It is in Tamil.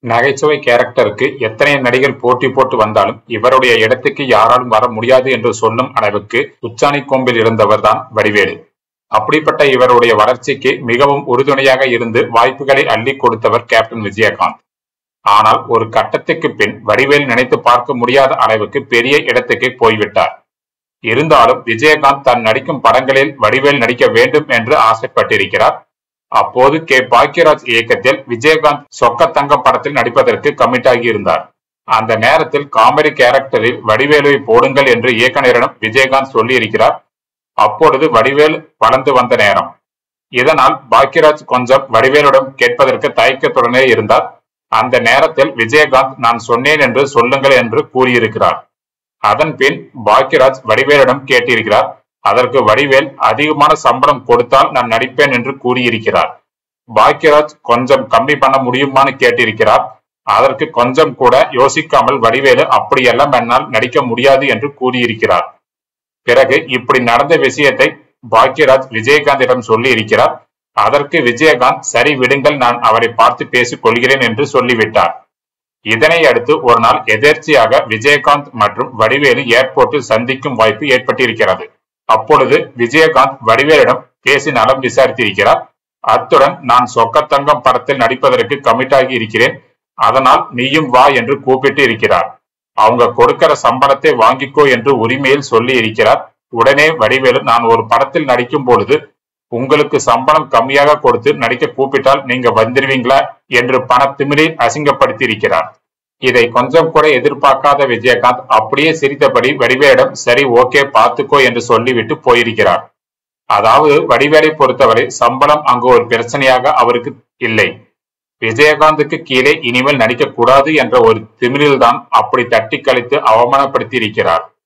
நகைச்சுவை கேரக்டருக்கு எத்தனை நடிகர் போட்டி போட்டு வந்தாலும் இவருடைய இடத்துக்கு யாராலும் வர முடியாது என்று சொல்லும் அளவுக்கு உச்சாணி கொம்பில் இருந்தவர்தான் வடிவேலு அப்படிப்பட்ட இவருடைய வளர்ச்சிக்கு மிகவும் உறுதுணையாக இருந்து வாய்ப்புகளை அள்ளி கொடுத்தவர் கேப்டன் விஜயகாந்த் ஆனால் ஒரு கட்டத்துக்கு பின் வடிவேல் நினைத்து பார்க்க முடியாத அளவுக்கு பெரிய இடத்துக்கு போய்விட்டார் இருந்தாலும் விஜயகாந்த் தான் நடிக்கும் படங்களில் வடிவேல் நடிக்க வேண்டும் என்று ஆசைப்பட்டிருக்கிறார் அப்போது கே பாக்யராஜ் இயக்கத்தில் விஜயகாந்த் சொக்க தங்கம் படத்தில் நடிப்பதற்கு கமிட் ஆகி இருந்தார் அந்த நேரத்தில் காமெடி கேரக்டரில் வடிவேலுவை போடுங்கள் என்று இயக்குநரிடம் விஜயகாந்த் சொல்லி இருக்கிறார் அப்பொழுது வடிவேல் வளர்ந்து வந்த நேரம் இதனால் பாக்யராஜ் கொஞ்சம் வடிவேலுடன் கேட்பதற்கு தயக்கத்துடனே இருந்தார் அந்த நேரத்தில் விஜயகாந்த் நான் சொன்னேன் என்று சொல்லுங்கள் என்று கூறியிருக்கிறார் அதன் பின் பாக்யராஜ் வடிவேலிடம் கேட்டிருக்கிறார் அதற்கு வடிவேல் அதிகமான சம்பளம் கொடுத்தால் நான் நடிப்பேன் என்று கூறியிருக்கிறார் பாக்யராஜ் கொஞ்சம் கம்மி பண்ண முடியுமான்னு கேட்டிருக்கிறார் அதற்கு கொஞ்சம் கூட யோசிக்காமல் வடிவேலு அப்படியெல்லாம் என்னால் நடிக்க முடியாது என்று கூறியிருக்கிறார் பிறகு இப்படி நடந்த விஷயத்தை பாக்யராஜ் விஜயகாந்திடம் சொல்லி இருக்கிறார் அதற்கு விஜயகாந்த் சரி விடுங்கள் நான் அவரை பார்த்து பேசிக் கொள்கிறேன் என்று சொல்லிவிட்டார் இதனை அடுத்து ஒரு நாள் எதேர்ச்சியாக விஜயகாந்த் மற்றும் வடிவேலு ஏர்போர்ட்டில் சந்திக்கும் வாய்ப்பு ஏற்பட்டிருக்கிறது அப்பொழுது விஜயகாந்த் வடிவேலிடம் பேசி நலம் விசாரித்திருக்கிறார் அத்துடன் நான் சொக்கத்தங்கம் படத்தில் நடிப்பதற்கு கமிட் ஆகி இருக்கிறேன் அதனால் நீயும் வா என்று கூப்பிட்டு இருக்கிறார் அவங்க கொடுக்கிற சம்பளத்தை வாங்கிக்கோ என்று உரிமையில் சொல்லி இருக்கிறார் உடனே வடிவேலு நான் ஒரு படத்தில் நடிக்கும் பொழுது உங்களுக்கு சம்பளம் கம்மியாக கொடுத்து நடிக்க கூப்பிட்டால் நீங்க வந்துருவீங்களா என்று பணத்திமிரில் அசிங்கப்படுத்தி இருக்கிறார் இதை கொஞ்சம் கூட எதிர்பார்க்காத விஜயகாந்த் அப்படியே சிரித்தபடி வடிவேலிடம் சரி ஓகே பார்த்துக்கோ என்று சொல்லிவிட்டு போயிருக்கிறார் அதாவது வடிவேலை பொறுத்தவரை சம்பளம் அங்கு ஒரு பிரச்சனையாக அவருக்கு இல்லை விஜயகாந்துக்கு கீழே இனிமேல் நடிக்க கூடாது என்ற ஒரு திமிரில்தான் அப்படி தட்டி கழித்து அவமானப்படுத்தி இருக்கிறார்